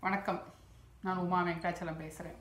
வணக்கம் நான் உமா வெங்கடாச்சலம் பேசுகிறேன்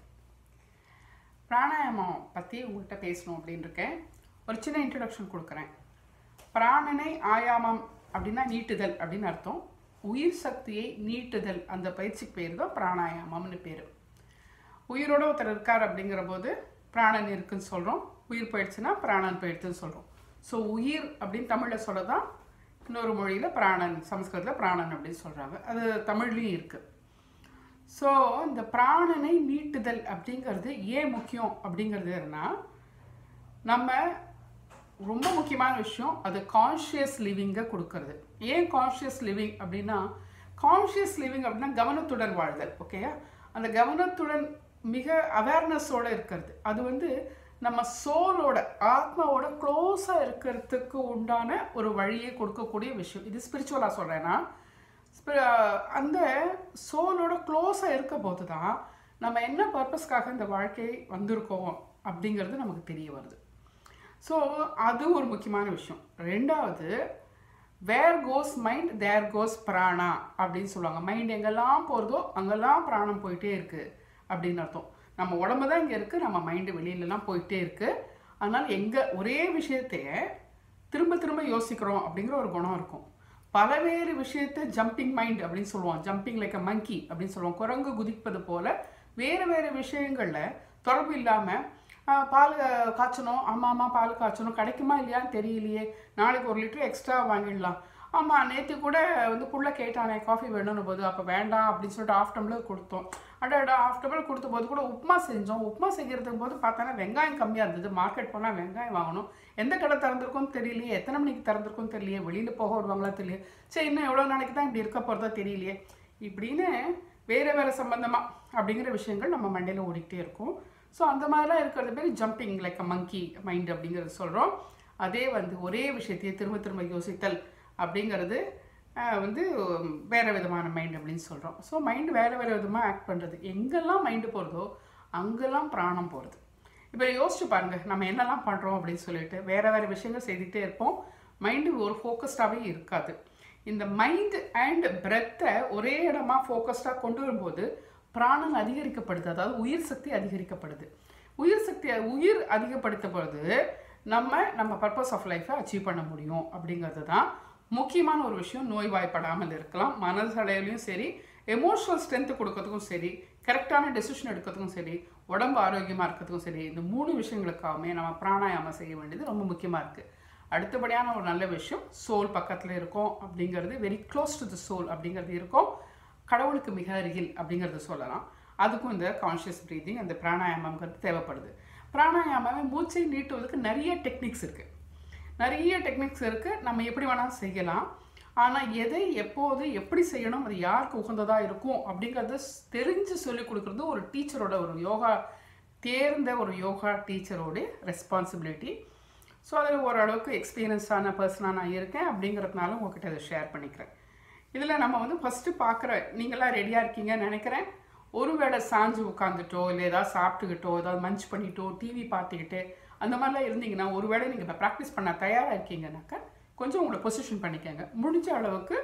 பிராணாயாமம் பற்றி உங்கள்கிட்ட பேசணும் அப்படின்னு இருக்கேன் ஒரு சின்ன இன்ட்ரடக்ஷன் கொடுக்குறேன் பிராணனை ஆயாமம் அப்படின்னா நீட்டுதல் அப்படின்னு அர்த்தம் உயிர் சக்தியை நீட்டுதல் அந்த பயிற்சிக்கு பேர் தான் பிராணாயாமம்னு பேர் உயிரோட ஒருத்தர் இருக்கார் அப்படிங்கிற போது பிராணன் இருக்குன்னு சொல்கிறோம் உயிர் போயிடுச்சுன்னா பிராணன் போயிடுச்சுன்னு சொல்கிறோம் ஸோ உயிர் அப்படின்னு தமிழில் சொல்ல தான் இன்னொரு மொழியில் பிராணன் சமஸ்கிருதத்தில் பிராணன் அப்படின்னு சொல்கிறாங்க அது தமிழ்லேயும் இருக்குது ஸோ இந்த பிராணனை மீட்டுதல் அப்படிங்கிறது ஏன் முக்கியம் அப்படிங்கிறது என்ன நம்ம ரொம்ப முக்கியமான விஷயம் அது கான்ஷியஸ் லிவிங்கை கொடுக்கறது ஏன் கான்ஷியஸ் லிவிங் அப்படின்னா கான்ஷியஸ் லிவிங் அப்படின்னா கவனத்துடன் வாழ்தல் ஓகேயா அந்த கவனத்துடன் மிக அவேர்னஸோட இருக்கிறது அது வந்து நம்ம சோலோட ஆத்மாவோட க்ளோஸாக இருக்கிறதுக்கு உண்டான ஒரு வழியை கொடுக்கக்கூடிய விஷயம் இது ஸ்பிரிச்சுவலாக சொல்கிறேன்னா அந்த சோலோட க்ளோஸாக இருக்க போது தான் நம்ம என்ன பர்பஸ்க்காக இந்த வாழ்க்கையை வந்திருக்கோம் அப்படிங்கிறது நமக்கு தெரிய வருது ஸோ அது ஒரு முக்கியமான விஷயம் ரெண்டாவது வேர் கோஸ் மைண்ட் தேர் கோஸ் பிராணா அப்படின்னு சொல்லுவாங்க மைண்ட் எங்கெல்லாம் போகிறதோ அங்கெல்லாம் பிராணம் போயிட்டே இருக்குது அப்படின்னு அர்த்தம் நம்ம உடம்பு தான் இங்கே இருக்குது நம்ம மைண்டு வெளியிலலாம் போயிட்டே இருக்குது அதனால் எங்கே ஒரே விஷயத்தைய திரும்ப திரும்ப யோசிக்கிறோம் அப்படிங்கிற ஒரு குணம் இருக்கும் பலவேறு விஷயத்தை ஜம்பிங் மைண்ட் அப்படின்னு சொல்லுவோம் ஜம்பிங் லைக் அ மங்கி அப்படின்னு சொல்லுவோம் குரங்கு குதிப்பது போல வேறு வேறு விஷயங்களில் தொடர்பு இல்லாமல் பால் காய்ச்சணும் ஆமாம் ஆமாம் பால் காய்ச்சணும் கிடைக்குமா இல்லையான்னு தெரியலையே நாளைக்கு ஒரு லிட்டர் எக்ஸ்ட்ரா வாங்கிடலாம் ஆமாம் நேற்று கூட வந்து புள்ள கேட்டானே காஃபி வேணும்னு போது அப்போ வேண்டாம் அப்படின்னு சொல்லிட்டு ஆஃப் டம்ளர் கொடுத்தோம் அடடா ஆஃப் டம்ளர் கொடுத்த போது கூட உப்புமா செஞ்சோம் உப்புமா செய்கிறதுக்கு போது பார்த்தோன்னா வெங்காயம் கம்மியாக இருந்தது மார்க்கெட் போனால் வெங்காயம் வாங்கணும் எந்த கடை திறந்திருக்கும்னு தெரியலையே எத்தனை மணிக்கு திறந்திருக்கும்னு தெரியலையே வெளியில் போக விடுவாங்களா தெரியல சரி இன்னும் எவ்வளோ நாளைக்கு தான் இப்படி இருக்க போகிறதா தெரியலையே இப்படின்னு வேறு வேறு சம்மந்தமாக அப்படிங்கிற விஷயங்கள் நம்ம மண்டையில் ஓடிக்கிட்டே இருக்கும் ஸோ அந்த மாதிரிலாம் இருக்கிறது பேர் jumping like a monkey mind அப்படிங்கிறது சொல்கிறோம் அதே வந்து ஒரே விஷயத்தையே திரும்ப திரும்ப யோசித்தல் அப்படிங்கிறது வந்து வேறு விதமான மைண்ட் அப்படின்னு சொல்கிறோம் ஸோ மைண்டு வேறு வேறு விதமாக ஆக்ட் பண்ணுறது எங்கெல்லாம் மைண்டு போகிறதோ அங்கெல்லாம் பிராணம் போகிறது இப்போ யோசிச்சு பாருங்கள் நம்ம என்னெல்லாம் பண்ணுறோம் அப்படின்னு சொல்லிட்டு வேறு வேறு விஷயங்கள் செய்துகிட்டே இருப்போம் மைண்டு ஒரு ஃபோக்கஸ்டாகவே இருக்காது இந்த மைண்டு அண்ட் பிரெத்தை ஒரே இடமா ஃபோக்கஸ்டாக கொண்டு வரும்போது பிராணன் அதிகரிக்கப்படுது அதாவது உயிர் சக்தி அதிகரிக்கப்படுது உயிர் சக்தி உயிர் அதிகப்படுத்தப்படுது நம்ம நம்ம பர்பஸ் ஆஃப் லைஃப்பை அச்சீவ் பண்ண முடியும் அப்படிங்கிறது தான் முக்கியமான ஒரு விஷயம் நோய்வாய்ப்படாமல் இருக்கலாம் மனசடையிலையும் சரி எமோஷனல் ஸ்ட்ரென்த்து கொடுக்கறதுக்கும் சரி கரெக்டான டெசிஷன் எடுக்கிறதுக்கும் சரி உடம்பு ஆரோக்கியமாக இருக்கிறதுக்கும் சரி இந்த மூணு விஷயங்களுக்காகவுமே நம்ம பிராணாயாமம் செய்ய வேண்டியது ரொம்ப முக்கியமாக இருக்குது அடுத்தபடியான ஒரு நல்ல விஷயம் சோல் பக்கத்தில் இருக்கும் அப்படிங்கிறது very close to the soul அப்படிங்கிறது இருக்கும் கடவுளுக்கு மிக அருகில் அப்படிங்கிறத சொல்லலாம் அதுக்கும் இந்த கான்ஷியஸ் ப்ரீதிங் அந்த பிராணாயாமங்கிறது தேவைப்படுது பிராணாயாமமே மூச்சை நீட்டுவதற்கு நிறைய டெக்னிக்ஸ் இருக்குது நிறைய டெக்னிக்ஸ் இருக்குது நம்ம எப்படி வேணாலும் செய்யலாம் ஆனால் எதை எப்போது எப்படி செய்யணும் அது யாருக்கு உகந்ததாக இருக்கும் அப்படிங்கிறத தெரிஞ்சு சொல்லிக் கொடுக்குறது ஒரு டீச்சரோட ஒரு யோகா தேர்ந்த ஒரு யோகா டீச்சரோட ரெஸ்பான்சிபிலிட்டி ஸோ அதில் ஓரளவுக்கு எக்ஸ்பீரியன்ஸான பர்சனாக நான் இருக்கேன் அப்படிங்கிறதுனால உங்ககிட்ட அதை ஷேர் பண்ணிக்கிறேன் இதில் நம்ம வந்து ஃபஸ்ட்டு பார்க்குற நீங்களாம் ரெடியாக இருக்கீங்கன்னு நினைக்கிறேன் ஒருவேளை சாஞ்சு உட்காந்துட்டோ இல்லை ஏதாவது சாப்பிட்டுக்கிட்டோ ஏதாவது மஞ்ச் பண்ணிட்டோ டிவி பார்த்துக்கிட்டு அந்த மாதிரிலாம் இருந்தீங்கன்னா ஒருவேளை நீங்கள் இப்போ ப்ராக்டிஸ் பண்ண தயாராக இருக்கீங்கன்னாக்கா கொஞ்சம் உங்களை பொசிஷன் பண்ணிக்கோங்க முடிஞ்ச அளவுக்கு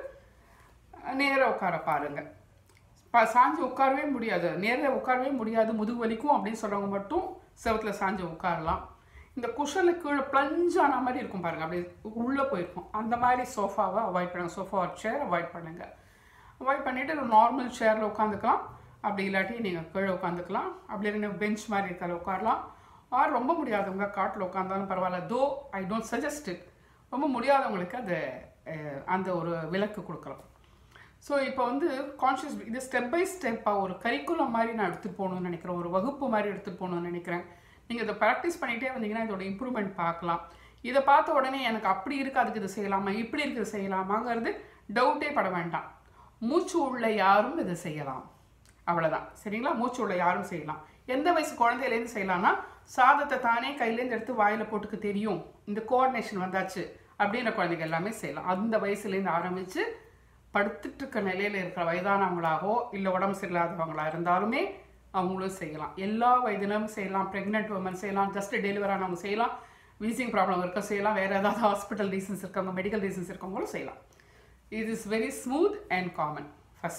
நேராக உட்கார பாருங்கள் பா சாஞ்சு உட்காரவே முடியாது நேரில் உட்காரவே முடியாது முதுகு வலிக்கும் அப்படின்னு சொல்கிறவங்க மட்டும் செவத்தில் சாஞ்சு உட்காரலாம் இந்த குஷனுக்கு கீழே பிளஞ்ச் ஆன மாதிரி இருக்கும் பாருங்கள் அப்படி உள்ளே போயிருக்கும் அந்த மாதிரி சோஃபாவை அவாய்ட் பண்ணுங்கள் சோஃபா சேர் அவாய்ட் பண்ணுங்கள் அவாய்ட் பண்ணிவிட்டு ஒரு நார்மல் சேரில் உட்காந்துக்கலாம் அப்படி இல்லாட்டி நீங்கள் கீழே உட்காந்துக்கலாம் அப்படி இல்லைன்னா பெஞ்ச் மாதிரி இருக்கால உட்காரலாம் ஆர் ரொம்ப முடியாதவங்க காட்டில் உட்காந்தாலும் பரவாயில்ல தோ ஐ டோன்ட் சஜஸ்ட் இட் ரொம்ப முடியாதவங்களுக்கு அது அந்த ஒரு விலக்கு கொடுக்கலாம் ஸோ இப்போ வந்து கான்ஷியஸ் இது ஸ்டெப் பை ஸ்டெப்பாக ஒரு கரிக்குலம் மாதிரி நான் எடுத்துகிட்டு போகணும்னு நினைக்கிறேன் ஒரு வகுப்பு மாதிரி எடுத்துகிட்டு போகணும்னு நினைக்கிறேன் நீங்கள் இதை ப்ராக்டிஸ் பண்ணிகிட்டே வந்தீங்கன்னா இதோட இம்ப்ரூவ்மெண்ட் பார்க்கலாம் இதை பார்த்த உடனே எனக்கு அப்படி இருக்குது அதுக்கு இது செய்யலாமா இப்படி இருக்குது செய்யலாமாங்கிறது டவுட்டே பட வேண்டாம் மூச்சு உள்ள யாரும் இதை செய்யலாம் அவ்வளோதான் சரிங்களா மூச்சு உள்ள யாரும் செய்யலாம் எந்த வயசு குழந்தையிலேருந்து செய்யலாம்னா சாதத்தை தானே கையிலேருந்து எடுத்து வாயில் போட்டுக்கு தெரியும் இந்த கோஆர்டினேஷன் வந்தாச்சு அப்படின்ற குழந்தைங்க எல்லாமே செய்யலாம் அந்த வயசுலேருந்து ஆரம்பித்து படுத்துட்டு இருக்க நிலையில் இருக்கிற வயதானவங்களாகவோ இல்லை உடம்பு சரியில்லாதவங்களா இருந்தாலுமே அவங்களும் செய்யலாம் எல்லா வயதினரும் செய்யலாம் ப்ரெக்னென்ட் உமன் செய்யலாம் ஜஸ்ட் டெலிவர் ஆனவங்க செய்யலாம் வீசிங் ப்ராப்ளம் இருக்க செய்யலாம் வேறு ஏதாவது ஹாஸ்பிட்டல் ரீசன்ஸ் இருக்கவங்க மெடிக்கல் ரீசன்ஸ் இருக்கவங்களும் செய்யலாம் இது is very smooth and common first okay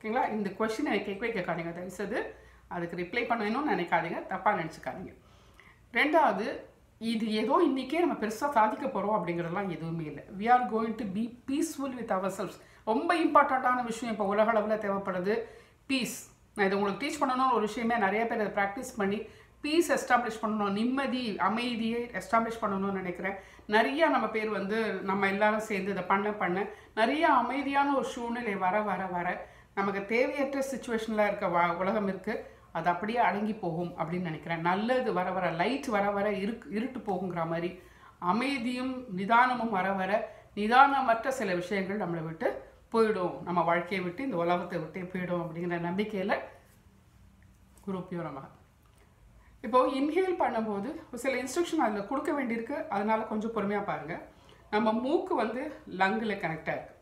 ஓகேங்களா இந்த கொஷின் எனக்கு கேட்கவே கேட்காதீங்க தயவுசெய்து அதுக்கு ரிப்ளை பண்ணணும்னு நினைக்காதீங்க தப்பாக நினச்சிக்காதீங்க ரெண்டாவது இது ஏதோ இன்றைக்கே நம்ம பெருசாக சாதிக்க போகிறோம் அப்படிங்கிறதெல்லாம் எதுவுமே இல்லை we are going to be peaceful with our selves ரொம்ப இம்பார்ட்டண்ட்டான விஷயம் இப்போ உலக அளவில் தேவைப்படுது பீஸ் நான் இது உங்களுக்கு டீச் பண்ணணும்னு ஒரு விஷயமே நிறைய பேர் அதை ப்ராக்டிஸ் பண்ணி பீஸ் எஸ்டாப்ளிஷ் பண்ணணும் நிம்மதி அமைதியை எஸ்டாப்ளிஷ் பண்ணணும்னு நினைக்கிறேன் நிறைய நம்ம பேர் வந்து நம்ம எல்லாரும் சேர்ந்து இதை பண்ண பண்ண நிறைய அமைதியான ஒரு சூழ்நிலை வர வர வர நமக்கு தேவையற்ற சுச்சுவேஷனில் இருக்க வ உலகம் இருக்குது அது அப்படியே அடங்கி போகும் அப்படின்னு நினைக்கிறேன் நல்லது வர வர லைட் வர வர இருக்கு இருட்டு போகுங்கிற மாதிரி அமைதியும் நிதானமும் வர வர நிதானமற்ற சில விஷயங்கள் நம்மளை விட்டு போயிடும் நம்ம வாழ்க்கையை விட்டு இந்த உலகத்தை விட்டே போயிடும் அப்படிங்கிற நம்பிக்கையில் குரூப்பியோ நம்ம இப்போ இன்ஹேல் பண்ணும்போது ஒரு சில இன்ஸ்ட்ரக்ஷன் அதில் கொடுக்க வேண்டியிருக்கு அதனால கொஞ்சம் பொறுமையாக பாருங்கள் நம்ம மூக்கு வந்து லங்கில் கனெக்டாக இருக்குது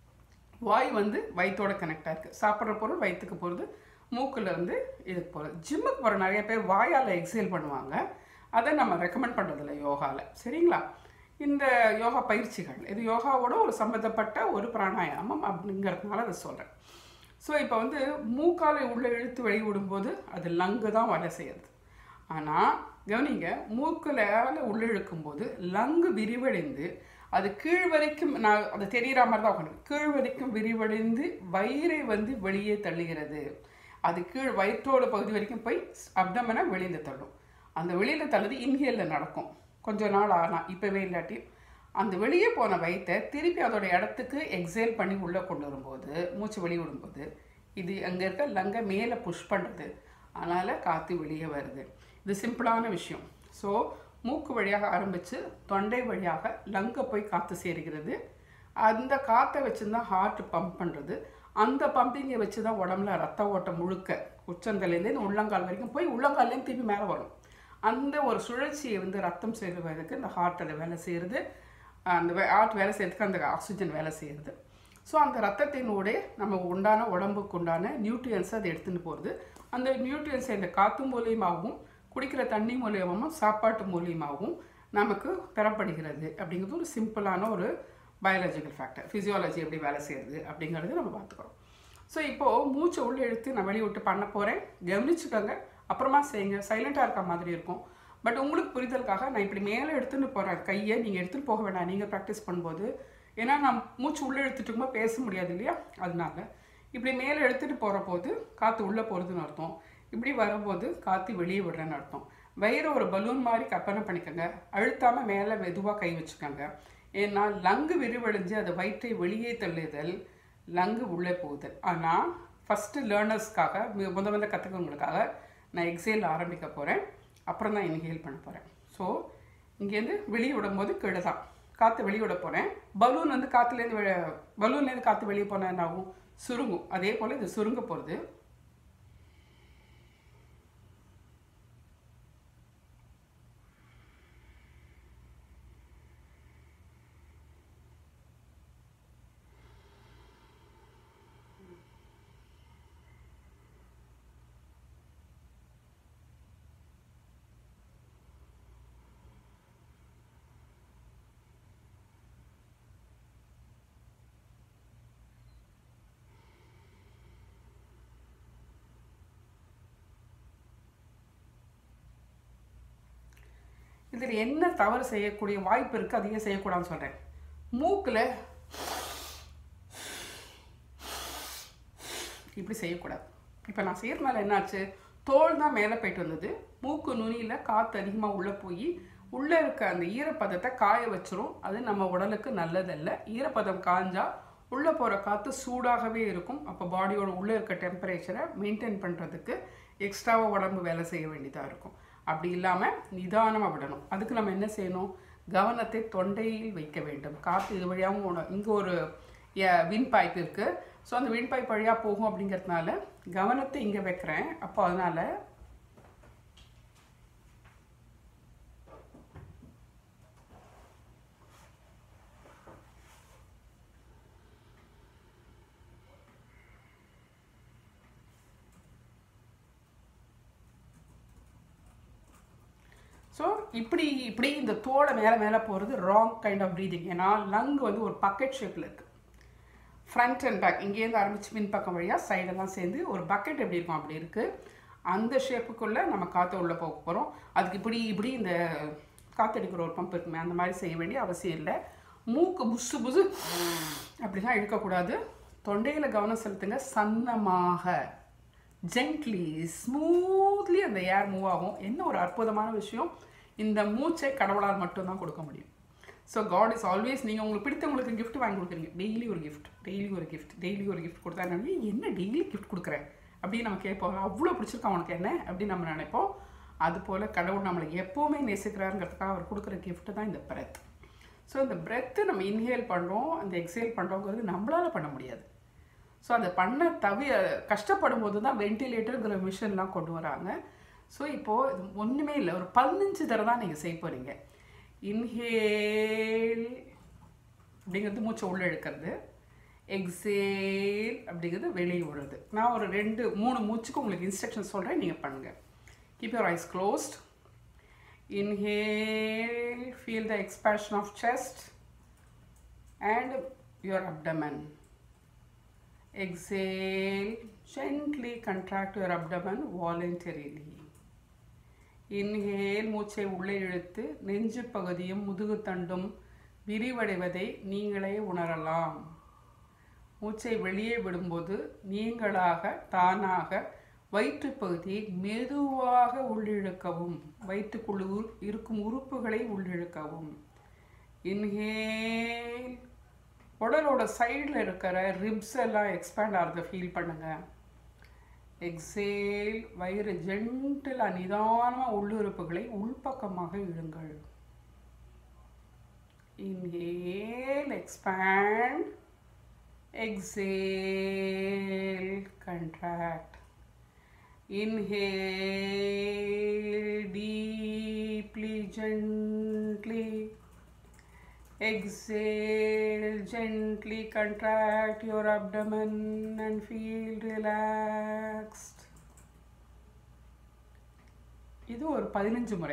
வாய் வந்து வயிற்றோட கனெக்டாக இருக்குது சாப்பிட்ற பொருள் வயிற்றுக்கு போகிறது மூக்கில் இருந்து இதுக்கு போகிறது ஜிம்முக்கு போகிற நிறைய பேர் வாயால் எக்ஸேல் பண்ணுவாங்க அதை நம்ம ரெக்கமெண்ட் பண்ணுறதில்ல யோகாவில் சரிங்களா இந்த யோகா பயிற்சிகள் இது யோகாவோட ஒரு சம்மந்தப்பட்ட ஒரு பிராணாயாமம் அப்படிங்கிறதுனால அதை சொல்கிறேன் ஸோ இப்போ வந்து மூக்காலை உள்ளே இழுத்து வெளியே விடும்போது அது லங்கு தான் வேலை செய்யுது ஆனால் கவனிங்க மூக்கில் உள்ளே இழுக்கும்போது லங்கு விரிவடைந்து அது கீழ் வரைக்கும் நான் அது தெரிகிற மாதிரி தான் உட்காந்து கீழ் வரைக்கும் விரிவடைந்து வயிறை வந்து வெளியே தள்ளுகிறது அது கீழ் வயிற்றோட பகுதி வரைக்கும் போய் அப்டமனை வெளியில் தள்ளும் அந்த வெளியில் தள்ளுது இன்ஹேலில் நடக்கும் கொஞ்ச நாள் ஆனால் இப்போவே இல்லாட்டி அந்த வெளியே போன வயிற்றை திருப்பி அதோட இடத்துக்கு எக்ஸேல் பண்ணி உள்ளே கொண்டு வரும்போது மூச்சு வெளியே விடும்போது இது அங்கே இருக்க லங்கை மேலே புஷ் பண்ணுறது அதனால் காற்று வெளியே வருது இது சிம்பிளான விஷயம் ஸோ மூக்கு வழியாக ஆரம்பித்து தொண்டை வழியாக லங்கை போய் காற்று சேர்கிறது அந்த காற்றை வச்சு தான் ஹார்ட் பம்ப் பண்ணுறது அந்த பம்பிங்கை வச்சு தான் உடம்புல ரத்த ஓட்டம் முழுக்க உச்சந்தலேருந்து உள்ளங்கால் வரைக்கும் போய் உள்ளங்கால்லேருந்து திருப்பி மேலே வரும் அந்த ஒரு சுழற்சியை வந்து ரத்தம் சேருவதற்கு இந்த ஹார்ட்டில் வேலை செய்கிறது அந்த ஹார்ட் வேலை செய்யறதுக்கு அந்த ஆக்சிஜன் வேலை செய்கிறது ஸோ அந்த ரத்தத்தினோட நம்ம உண்டான உடம்புக்கு உண்டான நியூட்ரியன்ஸை அதை எடுத்துகிட்டு போகிறது அந்த நியூட்ரியன்ஸை இந்த காற்று மூலியமாகவும் குடிக்கிற தண்ணி மூலியமாகவும் சாப்பாட்டு மூலியமாகவும் நமக்கு பெறப்படுகிறது அப்படிங்கிறது ஒரு சிம்பிளான ஒரு பயாலஜிக்கல் ஃபேக்டர் ஃபிசியாலஜி எப்படி வேலை செய்யுது அப்படிங்கிறது நம்ம பார்த்துக்கிறோம் ஸோ இப்போது மூச்சை உள்ளே எடுத்து நான் வெளியே விட்டு பண்ண போகிறேன் கவனிச்சுக்கோங்க அப்புறமா செய்யுங்க சைலண்ட்டாக இருக்க மாதிரி இருக்கும் பட் உங்களுக்கு புரிதலுக்காக நான் இப்படி மேலே எடுத்துன்னு போகிறேன் கையை நீங்கள் எடுத்துகிட்டு போக வேண்டாம் நீங்கள் ப்ராக்டிஸ் பண்ணும்போது ஏன்னா நான் மூச்சு உள்ளே எடுத்துகிட்டு இருக்கும்போது பேச முடியாது இல்லையா அதனால இப்படி மேலே எடுத்துகிட்டு போகிற போது காற்று உள்ளே போகிறதுன்னு அர்த்தம் இப்படி வரும்போது காற்று வெளியே விடுறேன்னு அர்த்தம் வயிறு ஒரு பலூன் மாதிரி கற்பனை பண்ணிக்கோங்க அழுத்தாமல் மேலே மெதுவாக கை வச்சுக்கோங்க ஏன்னா லங்கு விரிவடைஞ்சு அதை வயிற்றை வெளியே தள்ளுதல் லங்கு உள்ளே போகுதல் ஆனால் ஃபஸ்ட்டு லேர்னர்ஸ்க்காக முத முதல்ல கற்றுக்கிறவங்களுக்காக நான் எக்ஸேல் ஆரம்பிக்க போகிறேன் அப்புறம் தான் இன்ஹேல் பண்ண போகிறேன் ஸோ இங்கேருந்து வெளியே விடும்போது கீழே தான் காற்று வெளியே விட போகிறேன் பலூன் வந்து காற்றுலேருந்து வெ பலூன்லேருந்து காற்று வெளியே போனால் என்ன ஆகும் சுருங்கும் அதே போல் இது சுருங்க போகிறது இதில் என்ன தவறு செய்யக்கூடிய வாய்ப்பு இருக்குது அதையே செய்யக்கூடாதுன்னு சொல்கிறேன் மூக்கில் இப்படி செய்யக்கூடாது இப்போ நான் செய்கிறதுனால என்னாச்சு தோல் தான் மேலே போயிட்டு வந்தது மூக்கு நுனியில் காற்று அதிகமாக உள்ளே போய் உள்ளே இருக்க அந்த ஈரப்பதத்தை காய வச்சிரும் அது நம்ம உடலுக்கு நல்லதல்ல ஈரப்பதம் காஞ்சா உள்ளே போகிற காற்று சூடாகவே இருக்கும் அப்போ பாடியோட உள்ளே இருக்க டெம்பரேச்சரை மெயின்டைன் பண்ணுறதுக்கு எக்ஸ்ட்ராவாக உடம்பு வேலை செய்ய வேண்டியதாக இருக்கும் அப்படி இல்லாமல் நிதானமாக விடணும் அதுக்கு நம்ம என்ன செய்யணும் கவனத்தை தொண்டையில் வைக்க வேண்டும் காற்று இது வழியாகவும் இங்கே ஒரு வின் பைப் இருக்குது ஸோ அந்த வின் பைப் வழியாக போகும் அப்படிங்கிறதுனால கவனத்தை இங்கே வைக்கிறேன் அப்போ அதனால் ஸோ இப்படி இப்படி இந்த தோலை மேலே மேலே போகிறது ராங் கைண்ட் ஆஃப் ப்ரீதிங் ஏன்னா லங் வந்து ஒரு பக்கெட் ஷேப்பில் இருக்குது ஃப்ரண்ட் அண்ட் பேக் இங்கேருந்து ஆரம்பித்து பின் பக்கம் வழியாக சைடெல்லாம் சேர்ந்து ஒரு பக்கெட் எப்படி இருக்கும் அப்படி இருக்குது அந்த ஷேப்புக்குள்ளே நம்ம காற்று உள்ளே போக போகிறோம் அதுக்கு இப்படி இப்படி இந்த காற்றடிக்கிற ஒரு பம்ப் இருக்குமே அந்த மாதிரி செய்ய வேண்டிய அவசியம் இல்லை மூக்கு புசு புசு அப்படிலாம் இழுக்கக்கூடாது தொண்டையில் கவனம் செலுத்துங்க சன்னமாக ஜென்ட்லி ஸ்மூத்லி அந்த ஏர் மூவ் ஆகும் என்ன ஒரு அற்புதமான விஷயம் இந்த மூச்சை கடவுளால் மட்டும்தான் கொடுக்க முடியும் ஸோ காட் இஸ் ஆல்வேஸ் நீங்கள் உங்களுக்கு பிடித்தவங்களுக்கு gift வாங்கி கொடுக்குறீங்க டெய்லி ஒரு gift டெய்லி ஒரு gift டெய்லி ஒரு gift கொடுத்தா என்ன என்ன டெய்லி gift கொடுக்குறேன் அப்படின்னு நம்ம கேட்போம் அவ்வளோ பிடிச்சிருக்கா உனக்கு என்ன அப்படின்னு நம்ம நினைப்போம் அதுபோல் கடவுள் நம்மளை எப்போவுமே நேசிக்கிறாருங்கிறதுக்காக அவர் கொடுக்குற gift தான் இந்த பிரெத் ஸோ இந்த பிரெத்து நம்ம இன்ஹேல் பண்ணுறோம் அந்த எக்ஸேல் பண்ணுறோங்கிறது நம்மளால் பண்ண முடியாது ஸோ அதை பண்ண தவி கஷ்டப்படும் போது தான் வென்டிலேட்டருங்கிற மிஷின்லாம் கொண்டு வராங்க ஸோ இப்போது இது ஒன்றுமே இல்லை ஒரு பதினஞ்சு தடவை தான் நீங்கள் செய்ய போகிறீங்க இன்ஹேல் அப்படிங்கிறது மூச்சை உள்ளே இழுக்கிறது எக்ஸேல் அப்படிங்கிறது வெளியே விடுறது நான் ஒரு ரெண்டு மூணு மூச்சுக்கு உங்களுக்கு இன்ஸ்ட்ரக்ஷன் சொல்கிறேன் நீங்கள் பண்ணுங்கள் keep your eyes closed inhale feel the expansion of chest and your abdomen exhale gently contract your abdomen voluntarily inhale மூச்சை உள்ளே இழுத்து நெஞ்சு பகுதியும் முதுகுத்தண்டும் விரிவடைவதை நீங்களே உணரலாம் மூச்சை வெளியே விடும்போது நீங்களாக தானாக வயிற்றுப் பகுதியை மெதுவாக உள்ளிழுக்கவும் வயிற்றுக்குள் உரு- இருக்கும் உறுப்புகளை உள்ளிழுக்கவும் இன்ஹேல் உடலோட சைடில் இருக்கிற ரிப்ஸ் எல்லாம் எக்ஸ்பேண்ட் ஆகிறத ஃபீல் பண்ணுங்க எக்ஸேல் வயிறு ஜென்டிலாக நிதானமாக உள்ளுறுப்புகளை உள்பக்கமாக இழுங்கள் inhale expand exhale contract inhale deeply gently exhale gently contract your abdomen and feel relaxed இது ஒரு பதினஞ்சு முறை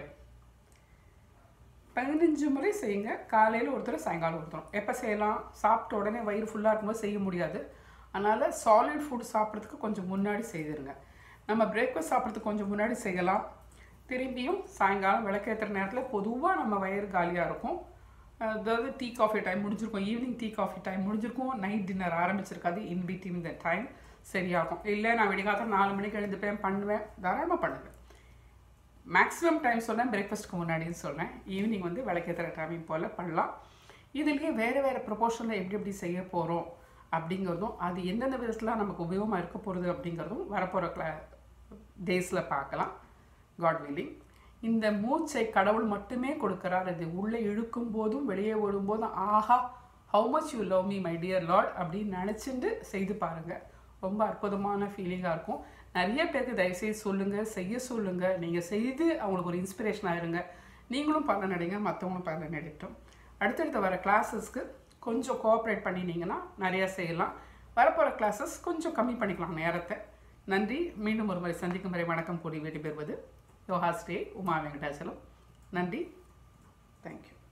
பதினஞ்சு முறை செய்யுங்க காலையில் ஒருத்தர் சாயங்காலம் ஒருத்தரும் எப்போ செய்யலாம் சாப்பிட்ட உடனே வயிறு ஃபுல்லாக இருக்கும்போது செய்ய முடியாது அதனால் சாலிட் ஃபுட் சாப்பிட்றதுக்கு கொஞ்சம் முன்னாடி செய்திருங்க நம்ம பிரேக்ஃபாஸ்ட் சாப்பிட்றதுக்கு கொஞ்சம் முன்னாடி செய்யலாம் திரும்பியும் சாயங்காலம் விளக்கேற்றுற நேரத்தில் பொதுவாக நம்ம வயிறு காலியாக இருக்கும் அதாவது டீ காஃபி டைம் முடிஞ்சிருக்கும் ஈவினிங் டீ காஃபி டைம் முடிஞ்சிருக்கும் நைட் டின்னர் ஆரம்பிச்சிருக்காது இன் பிட்வீன் த டைம் சரியாகும் இல்லை நான் விடிகாலத்தில் நாலு மணிக்கு எழுந்துப்பேன் பண்ணுவேன் தாராளமாக பண்ணுவேன் மேக்ஸிமம் டைம் சொன்னேன் பிரேக்ஃபாஸ்ட்டுக்கு முன்னாடின்னு சொன்னேன் ஈவினிங் வந்து விளக்கேற்றுற டைமிங் போல் பண்ணலாம் இதுலேயே வேறு வேறு ப்ரொபோஷனில் எப்படி எப்படி செய்ய போகிறோம் அப்படிங்கிறதும் அது எந்தெந்த விதத்தில் நமக்கு உபயோகமாக இருக்க போகிறது அப்படிங்கிறதும் வரப்போகிற கிளா டேஸில் பார்க்கலாம் காட் willing இந்த மூச்சை கடவுள் மட்டுமே கொடுக்குறார் அது உள்ளே இழுக்கும் போதும் வெளியே விடும்போதும் ஆஹா how much you love me my dear lord அப்படின்னு நினச்சிட்டு செய்து பாருங்கள் ரொம்ப அற்புதமான ஃபீலிங்காக இருக்கும் நிறைய பேருக்கு தயவுசெய்து சொல்லுங்கள் செய்ய சொல்லுங்கள் நீங்கள் செய்து அவங்களுக்கு ஒரு இன்ஸ்பிரேஷனாக இருங்க நீங்களும் பலன் அடைங்க மற்றவங்களும் பலன் அடையட்டும் அடுத்தடுத்து வர கிளாஸஸ்க்கு கொஞ்சம் கோஆப்ரேட் பண்ணினீங்கன்னா நிறையா செய்யலாம் வரப்போகிற கிளாஸஸ் கொஞ்சம் கம்மி பண்ணிக்கலாம் நேரத்தை நன்றி மீண்டும் ஒரு முறை சந்திக்கும் வரை வணக்கம் கூறி விடைபெறுவது யோகாஸ்ரே உமா வெங்கடாச்சலம் நன்றி தேங்க்யூ